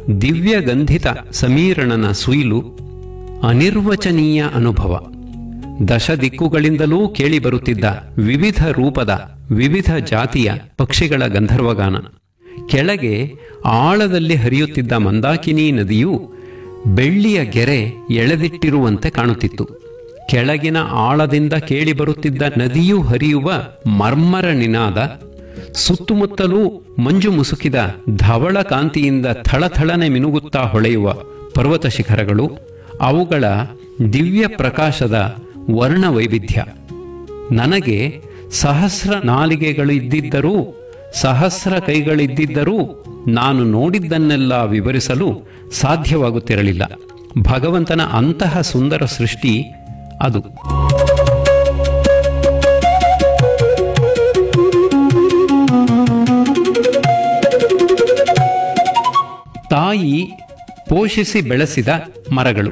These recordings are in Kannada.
ದಿವ್ಯಗಂಧಿತ ಸಮೀರಣನ ಸುಯಿಲು ಅನಿರ್ವಚನೀಯ ಅನುಭವ ದಶ ದಿಕ್ಕುಗಳಿಂದಲೂ ಕೇಳಿಬರುತ್ತಿದ್ದ ವಿವಿಧ ರೂಪದ ವಿವಿಧ ಜಾತಿಯ ಪಕ್ಷಿಗಳ ಗಂಧರ್ವಗಾನ ಕೆಳಗೆ ಆಳದಲ್ಲಿ ಹರಿಯುತ್ತಿದ್ದ ಮಂದಾಕಿನಿ ನದಿಯು ಬೆಳ್ಳಿಯ ಗೆರೆ ಎಳೆದಿಟ್ಟಿರುವಂತೆ ಕಾಣುತ್ತಿತ್ತು ಕೆಳಗಿನ ಆಳದಿಂದ ಕೇಳಿಬರುತ್ತಿದ್ದ ನದಿಯು ಹರಿಯುವ ಮರ್ಮರ ನಿನಾದ ಸುತ್ತಮುತ್ತಲೂ ಮಂಜು ಮುಸುಕಿದ ಧವಳ ಕಾಂತಿಯಿಂದ ಥಳಥಳನೆ ಮಿನುಗುತ್ತಾ ಹೊಳೆಯುವ ಪರ್ವತ ಶಿಖರಗಳು ಅವುಗಳ ದಿವ್ಯ ಪ್ರಕಾಶದ ವರ್ಣ ವೈವಿಧ್ಯ ನನಗೆ ಸಹಸ್ರ ನಾಲಿಗೆಗಳಿದ್ದಿದ್ದರೂ ಸಹಸ್ರ ಕೈಗಳಿದ್ದಿದ್ದರೂ ನಾನು ನೋಡಿದ್ದನ್ನೆಲ್ಲ ವಿವರಿಸಲು ಸಾಧ್ಯವಾಗುತ್ತಿರಲಿಲ್ಲ ಭಗವಂತನ ಅಂತಹ ಸುಂದರ ಸೃಷ್ಟಿ ಅದು ತಾಯಿ ಪೋಷಿಸಿ ಬೆಳೆಸಿದ ಮರಗಳು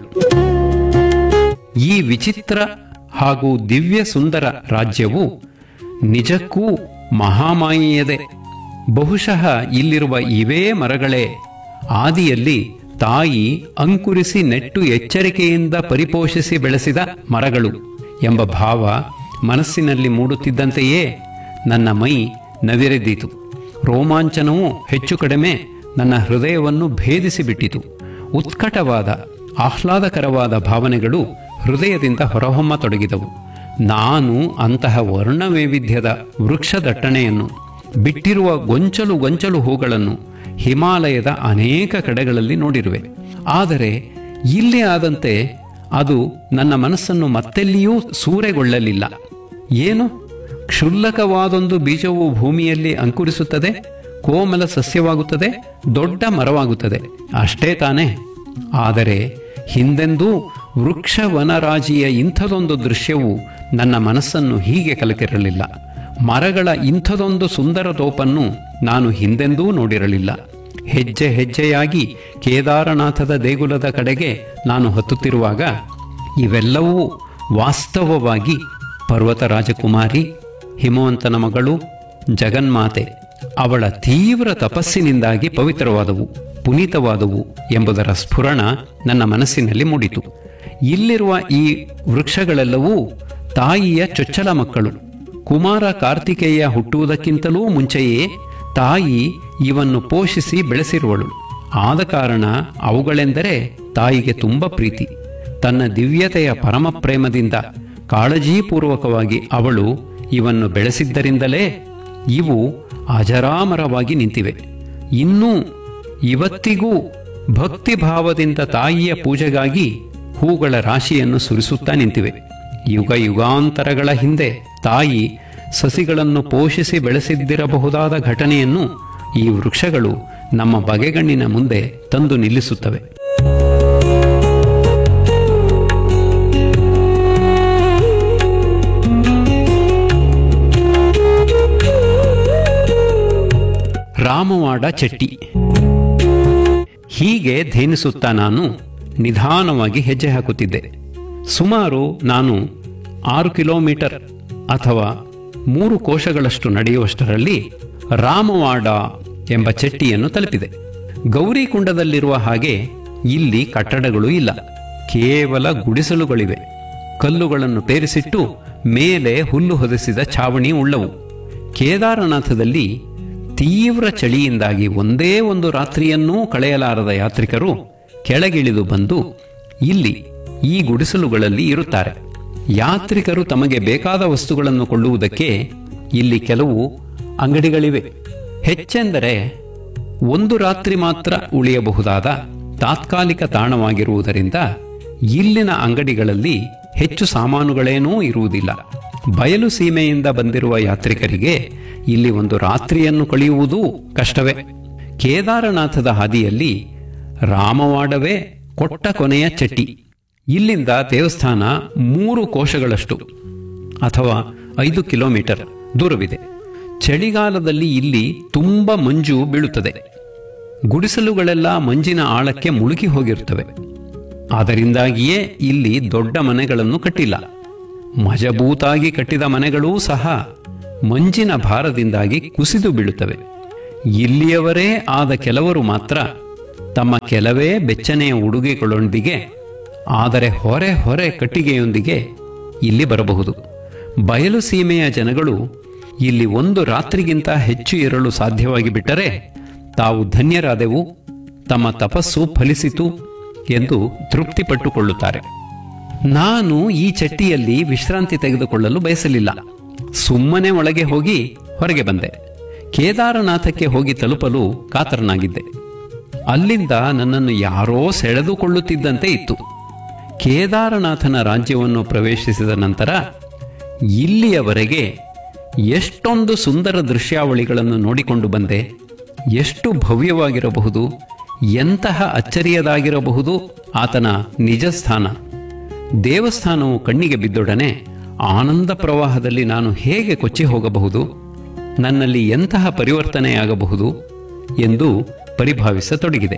ಈ ವಿಚಿತ್ರ ಹಾಗೂ ದಿವ್ಯ ಸುಂದರ ರಾಜ್ಯವು ನಿಜಕ್ಕೂ ಮಹಾಮಾಯೆಯದೆ ಬಹುಶಃ ಇಲ್ಲಿರುವ ಇವೇ ಮರಗಳೇ ಆದಿಯಲ್ಲಿ ತಾಯಿ ಅಂಕುರಿಸಿ ನೆಟ್ಟು ಎಚ್ಚರಿಕೆಯಿಂದ ಪರಿಪೋಷಿಸಿ ಬೆಳೆಸಿದ ಮರಗಳು ಎಂಬ ಭಾವ ಮನಸ್ಸಿನಲ್ಲಿ ಮೂಡುತ್ತಿದ್ದಂತೆಯೇ ನನ್ನ ಮೈ ನವಿರೆದೀತು ರೋಮಾಂಚನವು ಹೆಚ್ಚು ಕಡಿಮೆ ನನ್ನ ಹೃದಯವನ್ನು ಭೇದಿಸಿಬಿಟ್ಟಿತು ಉತ್ಕಟವಾದ ಆಹ್ಲಾದಕರವಾದ ಭಾವನೆಗಳು ಹೃದಯದಿಂದ ಹೊರಹೊಮ್ಮತೊಡಗಿದವು ನಾನು ಅಂತಹ ವರ್ಣವೈವಿಧ್ಯದ ವೃಕ್ಷ ದಟ್ಟಣೆಯನ್ನು ಬಿಟ್ಟಿರುವ ಗೊಂಚಲು ಗೊಂಚಲು ಹೂಗಳನ್ನು ಹಿಮಾಲಯದ ಅನೇಕ ಕಡೆಗಳಲ್ಲಿ ನೋಡಿರುವೆ ಆದರೆ ಇಲ್ಲಿ ಆದಂತೆ ಅದು ನನ್ನ ಮನಸ್ಸನ್ನು ಮತ್ತೆಲ್ಲಿಯೂ ಸೂರೆಗೊಳ್ಳಲಿಲ್ಲ ಏನು ಕ್ಷುಲ್ಲಕವಾದೊಂದು ಬೀಜವು ಭೂಮಿಯಲ್ಲಿ ಅಂಕುರಿಸುತ್ತದೆ ಕೋಮಲ ಸಸ್ಯವಾಗುತ್ತದೆ ದೊಡ್ಡ ಮರವಾಗುತ್ತದೆ ಅಷ್ಟೇ ತಾನೇ ಆದರೆ ಹಿಂದೆಂದೂ ವೃಕ್ಷ ವನರಾಜಿಯ ಇಂಥದೊಂದು ದೃಶ್ಯವು ನನ್ನ ಮನಸ್ಸನ್ನು ಹೀಗೆ ಕಲಕಿರಲಿಲ್ಲ ಮರಗಳ ಇಂಥದೊಂದು ಸುಂದರ ತೋಪನ್ನು ನಾನು ಹಿಂದೆಂದೂ ನೋಡಿರಲಿಲ್ಲ ಹೆಜ್ಜೆ ಹೆಜ್ಜೆಯಾಗಿ ಕೇದಾರನಾಥದ ದೇಗುಲದ ಕಡೆಗೆ ನಾನು ಹತ್ತುತ್ತಿರುವಾಗ ಇವೆಲ್ಲವೂ ವಾಸ್ತವವಾಗಿ ಪರ್ವತ ರಾಜಕುಮಾರಿ ಹಿಮವಂತನ ಮಗಳು ಜಗನ್ಮಾತೆ ಅವಳ ತೀವ್ರ ತಪಸ್ಸಿನಿಂದಾಗಿ ಪವಿತ್ರವಾದವು ಪುನೀತವಾದವು ಎಂಬುದರ ಸ್ಫುರಣ ನನ್ನ ಮನಸ್ಸಿನಲ್ಲಿ ಮೂಡಿತು ಇಲ್ಲಿರುವ ಈ ವೃಕ್ಷಗಳೆಲ್ಲವೂ ತಾಯಿಯ ಚೊಚ್ಚಲ ಮಕ್ಕಳು ಕುಮಾರ ಕಾರ್ತಿಕೇಯ ಹುಟ್ಟುವುದಕ್ಕಿಂತಲೂ ಮುಂಚೆಯೇ ತಾಯಿ ಇವನ್ನು ಪೋಷಿಸಿ ಬೆಳೆಸಿರುವಳು ಆದ ಕಾರಣ ಅವುಗಳೆಂದರೆ ತಾಯಿಗೆ ತುಂಬ ಪ್ರೀತಿ ತನ್ನ ದಿವ್ಯತೆಯ ಪರಮ ಪ್ರೇಮದಿಂದ ಕಾಳಜೀಪೂರ್ವಕವಾಗಿ ಅವಳು ಇವನ್ನು ಬೆಳೆಸಿದ್ದರಿಂದಲೇ ಇವು ಅಜರಾಮರವಾಗಿ ನಿಂತಿವೆ ಇನ್ನೂ ಇವತ್ತಿಗೂ ಭಕ್ತಿ ಭಾವದಿಂದ ತಾಯಿಯ ಪೂಜೆಗಾಗಿ ಹೂಗಳ ರಾಶಿಯನ್ನು ಸುರಿಸುತ್ತಾ ನಿಂತಿವೆ ಯುಗ ಯುಗಾಂತರಗಳ ಹಿಂದೆ ತಾಯಿ ಸಸಿಗಳನ್ನು ಪೋಷಿಸಿ ಬೆಳೆಸಿದ್ದಿರಬಹುದಾದ ಘಟನೆಯನ್ನು ಈ ವೃಕ್ಷಗಳು ನಮ್ಮ ಬಗೆಗಣ್ಣಿನ ಮುಂದೆ ತಂದು ನಿಲ್ಲಿಸುತ್ತವೆ ರಾಮವಾಡ ಚೆಟ್ಟಿ ಹೀಗೆ ಧೇನಿಸುತ್ತಾ ನಾನು ನಿಧಾನವಾಗಿ ಹೆಜ್ಜೆ ಹಾಕುತ್ತಿದ್ದೆ ಸುಮಾರು ನಾನು ಆರು ಕಿಲೋಮೀಟರ್ ಅಥವಾ ಮೂರು ಕೋಶಗಳಷ್ಟು ನಡೆಯುವಷ್ಟರಲ್ಲಿ ರಾಮವಾಡ ಎಂಬ ಚೆಟ್ಟಿಯನ್ನು ತಲುಪಿದೆ ಗೌರಿಕುಂಡದಲ್ಲಿರುವ ಹಾಗೆ ಇಲ್ಲಿ ಕಟ್ಟಡಗಳು ಇಲ್ಲ ಕೇವಲ ಗುಡಿಸಲುಗಳಿವೆ ಕಲ್ಲುಗಳನ್ನು ಪೇರಿಸಿಟ್ಟು ಮೇಲೆ ಹುಲ್ಲು ಹೊದೆಸಿದ ಛಾವಣಿ ಉಳ್ಳವು ಕೇದಾರನಾಥದಲ್ಲಿ ತೀವ್ರ ಚಳಿಯಿಂದಾಗಿ ಒಂದೇ ಒಂದು ರಾತ್ರಿಯನ್ನೂ ಕಳೆಯಲಾರದ ಯಾತ್ರಿಕರು ಕೆಳಗಿಳಿದು ಬಂದು ಇಲ್ಲಿ ಈ ಗುಡಿಸಲುಗಳಲ್ಲಿ ಇರುತ್ತಾರೆ ಯಾತ್ರಿಕರು ತಮಗೆ ಬೇಕಾದ ವಸ್ತುಗಳನ್ನು ಕೊಳ್ಳುವುದಕ್ಕೆ ಇಲ್ಲಿ ಕೆಲವು ಅಂಗಡಿಗಳಿವೆ ಹೆಚ್ಚೆಂದರೆ ಒಂದು ರಾತ್ರಿ ಮಾತ್ರ ಉಳಿಯಬಹುದಾದ ತಾತ್ಕಾಲಿಕ ತಾಣವಾಗಿರುವುದರಿಂದ ಇಲ್ಲಿನ ಅಂಗಡಿಗಳಲ್ಲಿ ಹೆಚ್ಚು ಸಾಮಾನುಗಳೇನೂ ಇರುವುದಿಲ್ಲ ಬಯಲು ಸೀಮೆಯಿಂದ ಬಂದಿರುವ ಯಾತ್ರಿಕರಿಗೆ ಇಲ್ಲಿ ಒಂದು ರಾತ್ರಿಯನ್ನು ಕಳೆಯುವುದೂ ಕಷ್ಟವೇ ಕೇದಾರನಾಥದ ಹಾದಿಯಲ್ಲಿ ರಾಮವಾಡವೇ ಕೊಟ್ಟ ಕೊನೆಯ ಚಟ್ಟಿ ಇಲ್ಲಿಂದ ದೇವಸ್ಥಾನ ಮೂರು ಕೋಶಗಳಷ್ಟು ಅಥವಾ ಐದು ಕಿಲೋಮೀಟರ್ ದೂರವಿದೆ ಚಳಿಗಾಲದಲ್ಲಿ ಇಲ್ಲಿ ತುಂಬ ಮಂಜು ಬೀಳುತ್ತದೆ ಗುಡಿಸಲುಗಳೆಲ್ಲ ಮಂಜಿನ ಆಳಕ್ಕೆ ಮುಳುಗಿ ಹೋಗಿರುತ್ತವೆ ಅದರಿಂದಾಗಿಯೇ ಇಲ್ಲಿ ದೊಡ್ಡ ಮನೆಗಳನ್ನು ಕಟ್ಟಿಲ್ಲ ಮಜಬೂತಾಗಿ ಕಟ್ಟಿದ ಮನೆಗಳೂ ಸಹ ಮಂಜಿನ ಭಾರದಿಂದಾಗಿ ಕುಸಿದು ಬೀಳುತ್ತವೆ ಇಲ್ಲಿಯವರೇ ಆದ ಕೆಲವರು ಮಾತ್ರ ತಮ್ಮ ಕೆಲವೇ ಬೆಚ್ಚನೆಯ ಉಡುಗೆಗಳೊಂದಿಗೆ ಆದರೆ ಹೊರೆ ಹೊರೆ ಕಟ್ಟಿಗೆಯೊಂದಿಗೆ ಇಲ್ಲಿ ಬರಬಹುದು ಬಯಲು ಸೀಮೆಯ ಜನಗಳು ಇಲ್ಲಿ ಒಂದು ರಾತ್ರಿಗಿಂತ ಹೆಚ್ಚು ಇರಲು ಸಾಧ್ಯವಾಗಿ ಬಿಟ್ಟರೆ ತಾವು ಧನ್ಯರಾದೆವು ತಮ್ಮ ತಪಸ್ಸು ಫಲಿಸಿತು ಎಂದು ತೃಪ್ತಿಪಟ್ಟುಕೊಳ್ಳುತ್ತಾರೆ ನಾನು ಈ ಚಟ್ಟಿಯಲ್ಲಿ ವಿಶ್ರಾಂತಿ ತೆಗೆದುಕೊಳ್ಳಲು ಬಯಸಲಿಲ್ಲ ಸುಮ್ಮನೆ ಒಳಗೆ ಹೋಗಿ ಹೊರಗೆ ಬಂದೆ ಕೇದಾರನಾಥಕ್ಕೆ ಹೋಗಿ ತಲುಪಲು ಕಾತರನಾಗಿದ್ದೆ ಅಲ್ಲಿಂದ ನನ್ನನ್ನು ಯಾರೋ ಸೆಳೆದುಕೊಳ್ಳುತ್ತಿದ್ದಂತೆ ಇತ್ತು ಕೇದಾರನಾಥನ ರಾಜ್ಯವನ್ನು ಪ್ರವೇಶಿಸಿದ ನಂತರ ಇಲ್ಲಿಯವರೆಗೆ ಎಷ್ಟೊಂದು ಸುಂದರ ದೃಶ್ಯಾವಳಿಗಳನ್ನು ನೋಡಿಕೊಂಡು ಬಂದೆ ಎಷ್ಟು ಭವ್ಯವಾಗಿರಬಹುದು ಎಂತಹ ಅಚ್ಚರಿಯದಾಗಿರಬಹುದು ಆತನ ನಿಜ ಸ್ಥಾನ ದೇವಸ್ಥಾನವು ಕಣ್ಣಿಗೆ ಬಿದ್ದೊಡನೆ ಆನಂದ ಪ್ರವಾಹದಲ್ಲಿ ನಾನು ಹೇಗೆ ಕೊಚ್ಚಿ ಹೋಗಬಹುದು ನನ್ನಲ್ಲಿ ಎಂತಹ ಪರಿವರ್ತನೆಯಾಗಬಹುದು ಎಂದು ಪರಿಭಾವಿಸತೊಡಗಿದೆ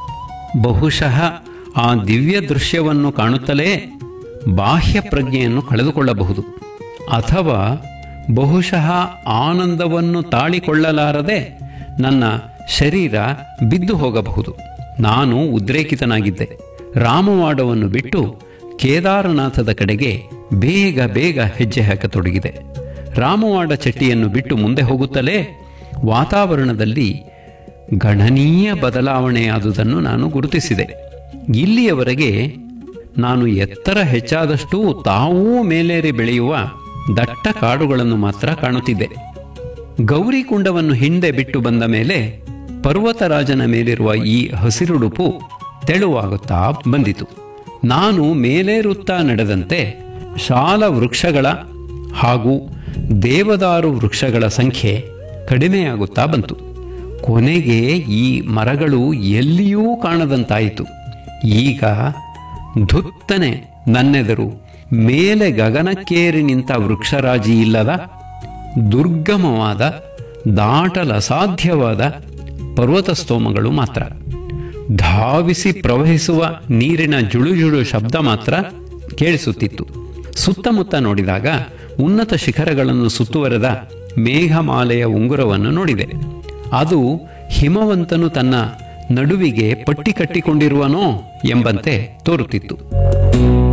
ಬಹುಶಃ ಆ ದಿವ್ಯ ದೃಶ್ಯವನ್ನು ಕಾಣುತ್ತಲೇ ಬಾಹ್ಯ ಪ್ರಜ್ಞೆಯನ್ನು ಕಳೆದುಕೊಳ್ಳಬಹುದು ಅಥವಾ ಬಹುಶಃ ಆನಂದವನ್ನು ತಾಳಿಕೊಳ್ಳಲಾರದೆ ನನ್ನ ಶರೀರ ಬಿದ್ದು ಹೋಗಬಹುದು ನಾನು ಉದ್ರೇಕಿತನಾಗಿದ್ದೆ ರಾಮವಾಡವನ್ನು ಬಿಟ್ಟು ಕೇದಾರನಾಥದ ಕಡೆಗೆ ಬೇಗ ಬೇಗ ಹೆಜ್ಜೆ ಹಾಕತೊಡಗಿದೆ ರಾಮವಾಡ ಚಟ್ಟಿಯನ್ನು ಬಿಟ್ಟು ಮುಂದೆ ಹೋಗುತ್ತಲೇ ವಾತಾವರಣದಲ್ಲಿ ಗಣನೀಯ ಬದಲಾವಣೆಯಾದುದನ್ನು ನಾನು ಗುರುತಿಸಿದೆ ಇಲ್ಲಿಯವರೆಗೆ ನಾನು ಎತ್ತರ ಹೆಚ್ಚಾದಷ್ಟೂ ತಾವೂ ಮೇಲೇರಿ ಬೆಳೆಯುವ ದಟ್ಟ ಕಾಡುಗಳನ್ನು ಮಾತ್ರ ಕಾಣುತ್ತಿದ್ದೆ ಗೌರಿಕುಂಡವನ್ನು ಹಿಂದೆ ಬಿಟ್ಟು ಬಂದ ಮೇಲೆ ಪರ್ವತರಾಜನ ಮೇಲಿರುವ ಈ ಹಸಿರುಡುಪು ತೆಳುವಾಗುತ್ತಾ ಬಂದಿತು ನಾನು ಮೇಲೇರುತ್ತಾ ನಡೆದಂತೆ ಶಾಲ ವೃಕ್ಷಗಳ ಹಾಗೂ ದೇವದಾರು ವೃಕ್ಷಗಳ ಸಂಖ್ಯೆ ಕಡಿಮೆಯಾಗುತ್ತಾ ಬಂತು ಕೊನೆಗೆ ಈ ಮರಗಳು ಎಲ್ಲಿಯೂ ಕಾಣದಂತಾಯಿತು ಈಗ ಧುತ್ತನೆ ನನ್ನೆದರು ಮೇಲೆ ಗಗನಕ್ಕೇರಿ ನಿಂತ ವೃಕ್ಷರಾಜಿ ಇಲ್ಲದ ದುರ್ಗಮವಾದ ದಾಟಲಸಾಧ್ಯವಾದ ಪರ್ವತಸ್ತೋಮಗಳು ಮಾತ್ರ ಧಾವಿಸಿ ಪ್ರವಹಿಸುವ ನೀರಿನ ಜುಳುಜುಳು ಶಬ್ದ ಮಾತ್ರ ಕೇಳಿಸುತ್ತಿತ್ತು ಸುತ್ತಮುತ್ತ ನೋಡಿದಾಗ ಉನ್ನತ ಶಿಖರಗಳನ್ನು ಸುತ್ತುವರೆದ ಮೇಘಮಾಲೆಯ ಉಂಗುರವನ್ನು ನೋಡಿದೆ ಅದು ಹಿಮವಂತನು ತನ್ನ ನಡುವಿಗೆ ಪಟ್ಟಿ ಕಟ್ಟಿಕೊಂಡಿರುವನೋ ಎಂಬಂತೆ ತೋರುತ್ತಿತ್ತು